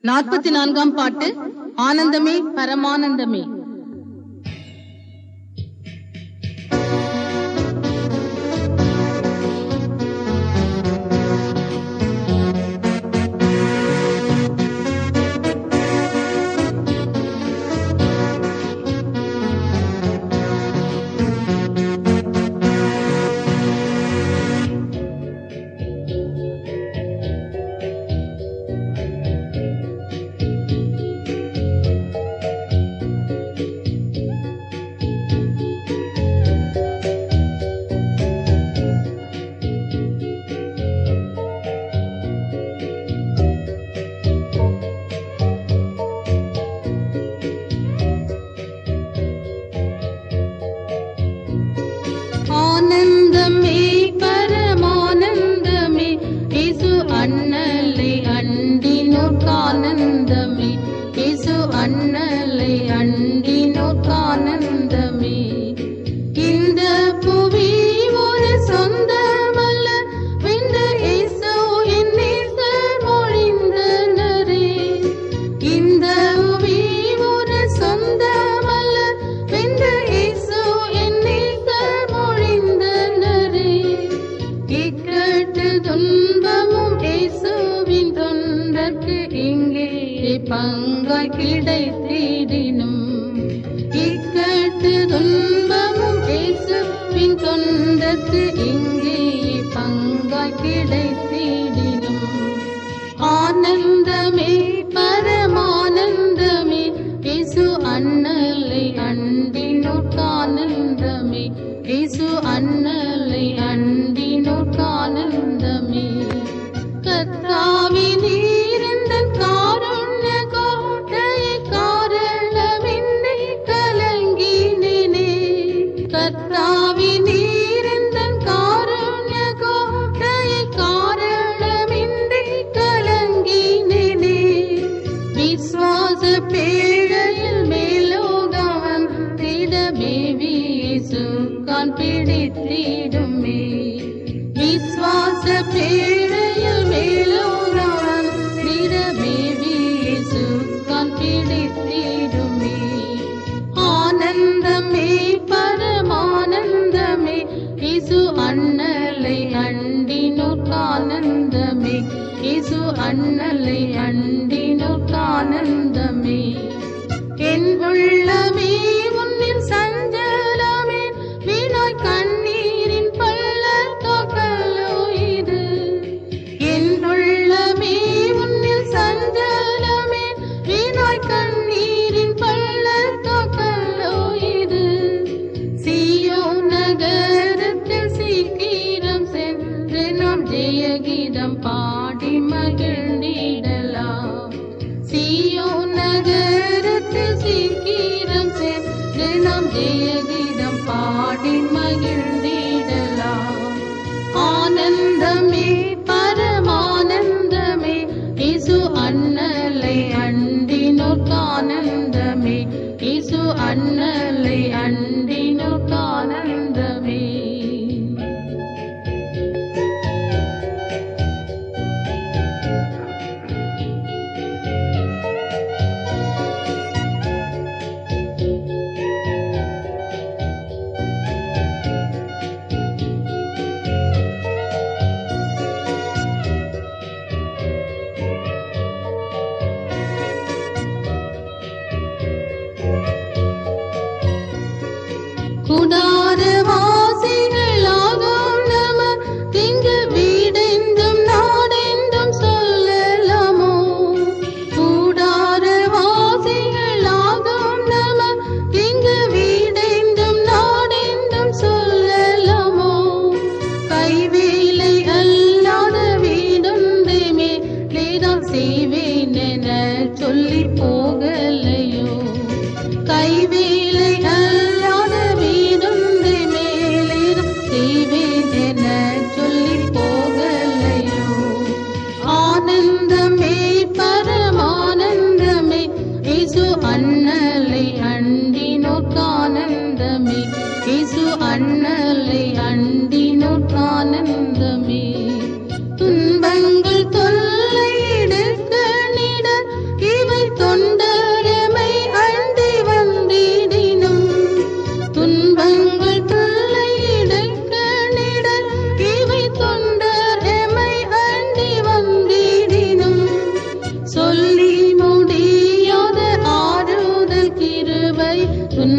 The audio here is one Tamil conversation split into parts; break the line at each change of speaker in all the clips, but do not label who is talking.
நாற்பத்தி நான்காம் பாட்டு ஆனந்தமே பரமானந்தமே ஆனந்தமே பரமானந்தமே இசு அண்ணலை அண்டினோர்க்கானந்தமே இசு அண்ணலை அண்டினோர்க்கானந்தமே இந்த புவி ஒரு சொந்தமல்ல விந்த இயேசு என் நேசர் மொழிந்தனரே இந்த புவி ஒரு சொந்தமல்ல விந்த இயேசு என் நேசர் மொழிந்தனரே இக்கட்டு துன்பமும் இயேசுவின் தொண்டர்க்கு இங்கே பங்காய் கிடைத்திடினும் இக்கட்டு துன்பமும் இயேசுவின் தொண்டர்க்கு இங்கே பங்காய் கிடைத்திடினும் ஆனந்தமே பரமானந்தமே இசு அண்ணலை அண்டினோர்க்கானந்தமே இசு அண்ணலை அண்டினோர்க்கானந்தமே கத்தாவி நீரிந்தன் காருண்ய கோட்டையை காரணமின்னை கலங்கினேனே கத்தாவி நீரிந்தன் காருண்ய கோட்டையை காரணமின்னை கலங்கினேனே விஸ்வாச பேழையில் மேலோகவன் திடமே வீசு கான் பிடித்திடுமே விஸ்வாச பேழையில் மேலோகவன் திடமே வீசு கான் பிடித்திடுமே ஆனந்தமே பரமானந்தமே இசு அண்ணலை அண்டினோர்க்கானந்தமே இசு அண்ணலை அண்டினோர்க்கானந்தமே என் உள்ளமே உன்னில் சஞ்சலமே வீணாய் கண்ணீரின் பள்ளத்தோக்கல்லோ இது என் உள்ளமே உன்னில் சஞ்சலமே வீணாய் கண்ணீரின் பள்ளத்தோக்கல்லோ இது சீயோ நகரத்தில் சீக்கிரம் சென்று நாம் ஜெயகீதம் பாடி மகிழ்ந்திடலாம் சீயோ நகரத்தில் சீக்கிரம் சென்று நாம் ஜெயகீதம் பாடி மகிழ்ந்திடலாம் ஆனந்தமே பரமானந்தமே இசு அண்ணலை அண்டினோர்க்கானந்தமே இசு அண்ணலை அண்டினோர்க்கானந்தமே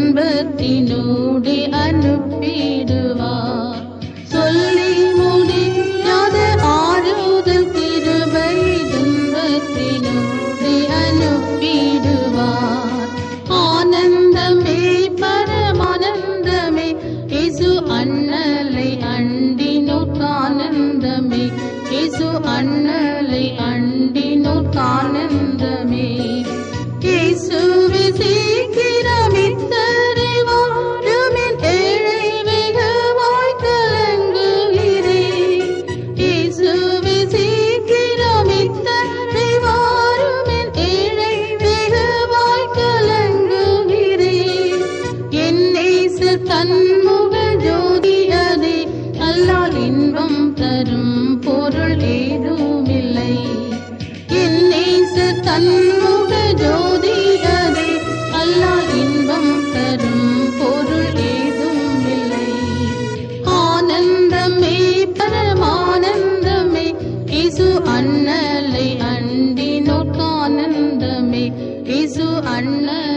துன்பத்தினூடே அனுப்பிடுவார் சொல்லி முடியாத ஆறுதல் கிருபை துன்பத்தினூடே அனுப்பிடுவார் ஆனந்தமே பரமானந்தமே இயேசு அண்ணலை அண்டினோர்க்கானந்தமே இயேசு அண்ணலை அண்டினோர்க்கானந்தமே இயேசுவே சீக்கிரம் இத்தருவாருமின் ஏழை வெகுவாய் கலங்குகிறேன். இயேசுவே சீக்கிரம் இத்தருவாருமின் ஏழை வெகுவாய் கலங்குகிறேன். என் நேசர் தன்முக ஜோதியதே அல்லால் இன்பம் தரும் பொருள் ஏதுமில்லை என் நேசர் தன்முக ஜோதியதே அல்லால் இன்பம் தரும் பொருள் ஏதுமில்லை ஆனந்தமே பரமானந்தமே இசு அண்ணலை அண்டினோர்க்கானந்தமே இசு அண்ணல்